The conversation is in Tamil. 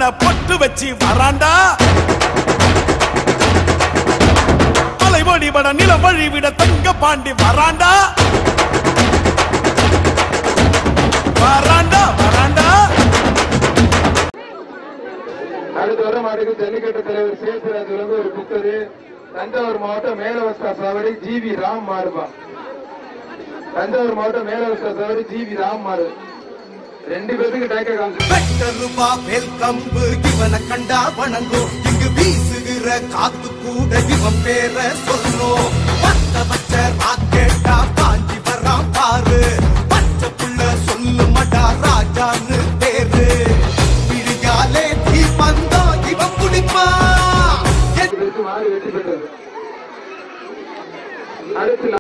கண்ண பொட்டு வச்சு வராண்டா மலைவழி வட நிலம் வழி விட தங்க பாண்டி வராண்டா வராண்டா வராண்டா அடுத்த வர மாட்டுக்கு ஜல்லிக்கட்டு தலைவர் சேசுராஜ் வந்து ஒரு புத்தரு தஞ்சாவூர் மாவட்டம் மேலவஸ்தா சாவடி ஜி வி ராம் மாறுபா தஞ்சாவூர் மாவட்டம் மேலவஸ்தா சாவடி ஜி வி ராம் மாறு ரெண்டு பேருக்கு டேக்க காமிச்சு வெட்டருவா வேல் கம்பு இவனை கண்டா வணங்கும் இங்கு வீசுகிற காத்து கூட இவன் பேர சொல்லும் பத்த பச்ச ராக்கெட்டா